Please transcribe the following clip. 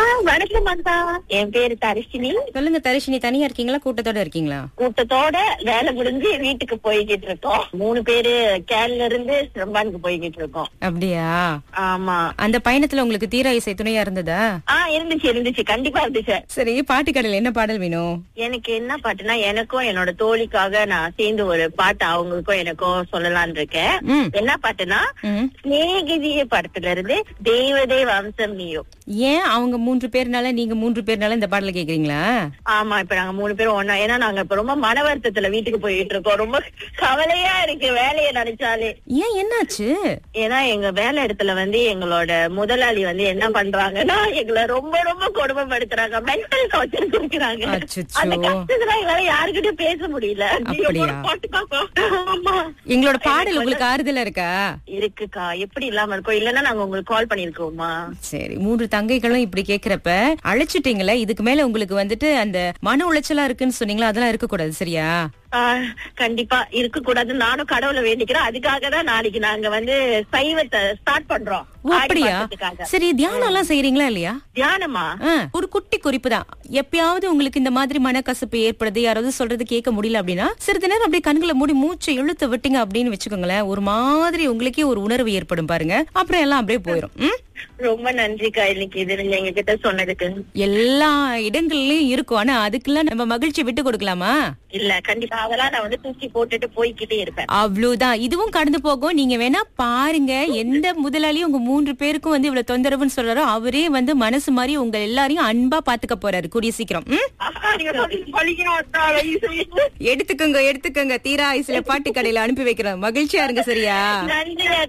வணக்கம் அக்கா என் பேரு தரிசினி சொல்லுங்க தரிசினி தனியா இருக்கீங்களா கூட்டத்தோட இருக்கீங்களா கூட்டத்தோட வேலை முடிஞ்சு வீட்டுக்கு போய்கிட்டு இருக்கோம் மூணு பேரு கேரள இருந்து ரம்பானுக்கு போய்கிட்டு இருக்கோம் அப்படியா ஆமா அந்த பயணத்துல உங்களுக்கு தீரா இசை துணையா இருந்ததா ஆ இருந்துச்சு இருந்துச்சு கண்டிப்பா இருந்துச்சு சரி பாட்டு கடையில என்ன பாடல் வேணும் எனக்கு என்ன பாட்டுனா எனக்கும் என்னோட தோழிக்காக நான் சேர்ந்து ஒரு பாட்டு அவங்களுக்கும் எனக்கும் சொல்லலாம்னு இருக்கேன் ம். என்ன பாட்டுனா ம். சிநேகிதிய படத்துல இருந்து தேவதே வம்சம் நீயோ ஏன் அவங்க மூன்று பேர்னால நீங்க மூன்று பேர்னால இந்த பாடல கேக்குறீங்களா ஆமா இப்ப நாங்க மூணு பேரும் ஒண்ணா ஏன்னா நாங்க இப்ப ரொம்ப மன வருத்தத்துல வீட்டுக்கு போயிட்டு இருக்கோம் ரொம்ப கவலையா இருக்கு வேலையை நினைச்சாலே ஏன் என்னாச்சு ஏன்னா எங்க வேலை இடத்துல வந்து எங்களோட முதலாளி வந்து என்ன பண்றாங்கன்னா எங்களை ரொம்ப ரொம்ப கொடுமைப்படுத்துறாங்க மென்டல் டார்ச்சர் கொடுக்குறாங்க அச்சச்சோ. அந்த கஷ்டத்துல எங்களால யாருக்கிட்டும் பேச முடியல ஐயோ, அப்படியா? ஒரு பாட்டு பாப்போம். ஆமா எங்களோட பாடல் உங்களுக்கு ஆறுதலா இருக்கா இருக்குக்கா எப்படி இல்லாம இருக்கோம் இல்லன்னா நாங்க உங்களுக்கு கால் பண்ணிருக்கோமா சரி மூன்று தங்கைகளும் இப்படி கேக்குறப்ப அழைச்சிட்டீங்களே இதுக்கு மேல உங்களுக்கு வந்துட்டு அந்த மன உளைச்சலா இருக்குன்னு சொன்னீங்களா அதெல்லாம் இருக்க கூடாது சரியா ஆஹ், கண்டிப்பா இருக்க கூடாதுன்னு நானும் கடவுளை வேண்டிக்கிறேன் அதுக்காக தான் நாளைக்கு நாங்க வந்து சைவத்தை ஸ்டார்ட் பண்றோம் ஓ ஆடி அப்படியா மாசத்துக்காக. சரி தியானம் எல்லாம் செய்யறீங்களா இல்லையா தியானமா ஆ, ஒரு குட்டி குறிப்பு தான் எப்பயாவது உங்களுக்கு இந்த மாதிரி மனக்கசப்பு ஏற்படுது யாராவது சொல்றது கேட்க முடியல அப்படின்னா சிறிது நேரம் அப்படியே கண்களை மூடி மூச்சை இழுத்து விட்டீங்க அப்படின்னு வச்சுக்கோங்களேன் ஒரு மாதிரி உங்களுக்கே ஒரு உணர்வு ஏற்படும் பாருங்க அப்புறம் எல்லாம் அப்படியே போயிடும் ம்? ரொம்ப நன்றிக்கா இன்னைக்கு இது நீங்க எங்க கிட்ட சொன்னதுக்கு எல்லா இடங்கள்லயும் இருக்கும் ஆனா அதுக்கெல்லாம் நம்ம மகிழ்ச்சி விட்டு கொடுக்கலாமா இல்ல கண்டிப்பா அதெல்லாம் நான் வந்து தூக்கி போட்டுட்டு போய்க்கிட்டே இருப்பேன் அவ்வளவுதான் இதுவும் கடந்து போகும் நீங்க வேணா பாருங்க எந்த முதலாளியும் உங்க மூன்று பேருக்கும் வந்து இவ்வளவு தொந்தரவுன்னு சொல்றாரோ அவரே வந்து மனசு மாதிரி உங்க எல்லாரையும் அன்பா பாத்துக்க போறாரு கூடிய சீக்கிரம் ம்? ஆஹா, நீங்க சொல்லி- சொல்லிக்கணும் அக்கா, தயவு செய்து. எடுத்துக்கோங்க எடுத்துக்கோங்க தீரா ஐஸ்ல பாட்டு கடையில அனுப்பி வைக்கிறோம் மகிழ்ச்சியா இருங்க சரியா நன்றி